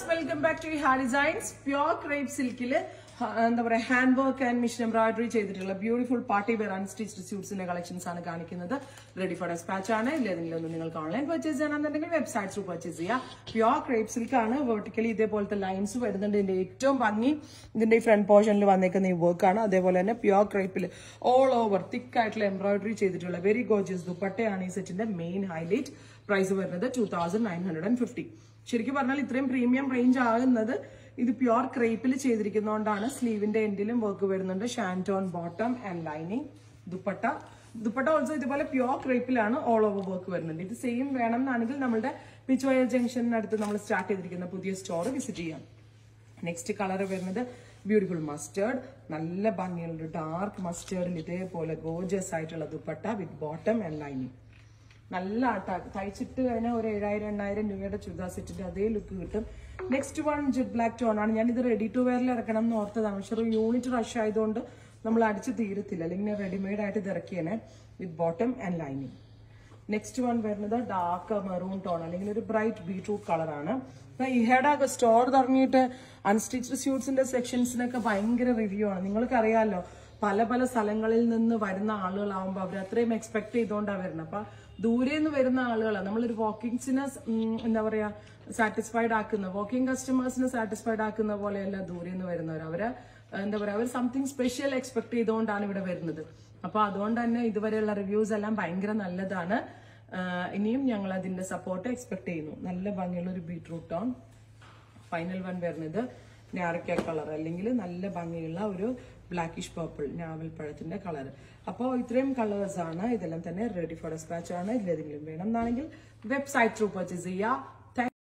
viewers welcome back to Ha designs pure crepe സിൽക്കിൽ എന്താ പറയുക hand work and machine embroidery ചെയ്തിട്ടുള്ള beautiful party wear unstitched സ്യൂട്ട്സിന്റെ collections ആണ് കാണിക്കുന്നത് റെഡി ഫോർ ഡെസ്പാച്ച് ആണ് ഇല്ലെങ്കിലും ഒന്ന് നിങ്ങൾക്ക് ഓൺലൈൻ പർച്ചേസ് ചെയ്യണമെന്നുണ്ടെങ്കിൽ വെബ്സൈറ്റ് ത്രൂ പർച്ചേസ് ചെയ്യാം പ്യോർ ക്രേപ്പ് സിൽക്ക് ആണ് വെർട്ടിക്കലി ഇതേപോലത്തെ ലൈൻസ് വരുന്നുണ്ട് ഇതിന്റെ ഏറ്റവും ഭംഗി ഇതിന്റെ ഈ ഫ്രണ്ട് പോർഷനിൽ വന്നേക്കുന്ന ഈ വർക്ക് ആണ് അതേപോലെ തന്നെ പ്യോർ ക്രേപ്പിൽ ഓൾ ഓവർ തിക്ക് ആയിട്ടുള്ള എംബ്രോയിഡറി ചെയ്തിട്ടുള്ള വെരി ഗോർജിയസ് ദുപ്പട്ടയാണ് ഈ സെറ്റിന്റെ മെയിൻ ഹൈലൈറ്റ് പ്രൈസ് വരുന്നത് two thousand nine hundred and fifty ശരിക്കും പറഞ്ഞാൽ ഇത്രയും പ്രീമിയം റേഞ്ച് ആകുന്നത് ഇത് പ്യോർ ക്രേപ്പിൽ ചെയ്തിരിക്കുന്നതുകൊണ്ടാണ് സ്ലീവിന്റെ എൻഡിലും വർക്ക് വരുന്നുണ്ട് shantoon bottom and lining dupatta dupatta also ഇതുപോലെ പ്യോർ ക്രേപ്പിലാണ് ഓൾ ഓവർ വർക്ക് വരുന്നുണ്ട് ഇത് സെയിം വേണം എന്നാണെങ്കിൽ നമ്മുടെ പിച്ചുവയർ ജംഗ്ഷനടുത്ത് നമ്മൾ സ്റ്റാർട്ട് ചെയ്തിരിക്കുന്ന പുതിയ സ്റ്റോർ വിസിറ്റ് ചെയ്യാം നെക്സ്റ്റ് കളർ വരുന്നത് ബ്യൂട്ടിഫുൾ മസ്റ്റേർഡ് നല്ല ഭംഗിയുള്ള ഡാർക്ക് മസ്റ്റേർഡിൽ ഇതേപോലെ ഗോർജസ് ആയിട്ടുള്ള dupatta with bottom and lining നല്ല ആട്ടാ തയ്ച്ചിട്ട് കഴിഞ്ഞാൽ ഒരു ഏഴായിരം എണ്ണായിരം രൂപയുടെ ചുരിദാർ സെറ്റിന്റെ അതേ ലുക്ക് കിട്ടും next one jet black tone ആണ് ഞാൻ ഇത് റെഡി ടു വെയറിൽ ഇറക്കണം എന്ന് ഓർത്തതാണ് പക്ഷെ ഒരു യൂണിറ്റ് റഷ് ആയതുകൊണ്ട് നമ്മൾ അടിച്ച് തീരത്തില്ല അല്ലെങ്കിൽ റെഡിമെയ്ഡ് ആയിട്ട് ഇത് ഇറക്കിയേനെ with bottom and lining next one വരുന്നത് ഡാർക്ക് മെറൂൺ ടോൺ അല്ലെങ്കിൽ ഒരു ബ്രൈറ്റ് ബീട്രൂട്ട് കളറാണ് അപ്പൊ ഇഹയുടെ സ്റ്റോർ തുടങ്ങിയിട്ട് അൺസ്റ്റിച്ച്ഡ് സ്യൂട്ട്സിന്റെ സെക്ഷൻസിനൊക്കെ ഭയങ്കര റിവ്യൂ ആണ് നിങ്ങൾക്ക് അറിയാലോ പല പല സ്ഥലങ്ങളിൽ നിന്ന് വരുന്ന ആളുകളാവുമ്പോൾ അവർ അത്രയും എക്സ്പെക്ട് ചെയ്തുകൊണ്ടാണ് വരുന്നത് അപ്പൊ ദൂരെ നിന്ന് വരുന്ന ആളുകളാണ് നമ്മളൊരു വാക്കിങ്സിനെ എന്താ പറയാ സാറ്റിസ്ഫൈഡ് ആക്കുന്ന വാക്കിംഗ് കസ്റ്റമേഴ്സിനെ സാറ്റിസ്ഫൈഡ് ആക്കുന്ന പോലെയല്ല ദൂരെ നിന്ന് വരുന്നവർ അവര് എന്താ പറയാ അവർ സംതിങ് സ്പെഷ്യൽ എക്സ്പെക്ട് ചെയ്തുകൊണ്ടാണ് ഇവിടെ വരുന്നത് അപ്പൊ അതുകൊണ്ട് തന്നെ ഇതുവരെയുള്ള റിവ്യൂസ് എല്ലാം ഭയങ്കര നല്ലതാണ് ആഹ് ഇനിയും ഞങ്ങൾ അതിന്റെ സപ്പോർട്ട് എക്സ്പെക്ട് ചെയ്യുന്നു നല്ല ഭംഗിയുള്ള ഒരു ബീട്രൂട്ട് ടോൺ ഫൈനൽ വൺ വരുന്നത് ഞാറക്ക കളർ അല്ലെങ്കിൽ നല്ല ഭംഗിയുള്ള ഒരു ബ്ലാക്കിഷ് പർപ്പിൾ ഞാവൽ പഴത്തിന്റെ കളർ അപ്പോൾ ഇത്രയും കളേഴ്സ് ആണ് ഇതെല്ലാം തന്നെ റെഡി ഫോർ ഡെസ്പാച്ച് ആണ് ഇതിലേതെങ്കിലും വേണം എന്നാണെങ്കിൽ വെബ്സൈറ്റ് ത്രൂ പർച്ചേസ് ചെയ്യുക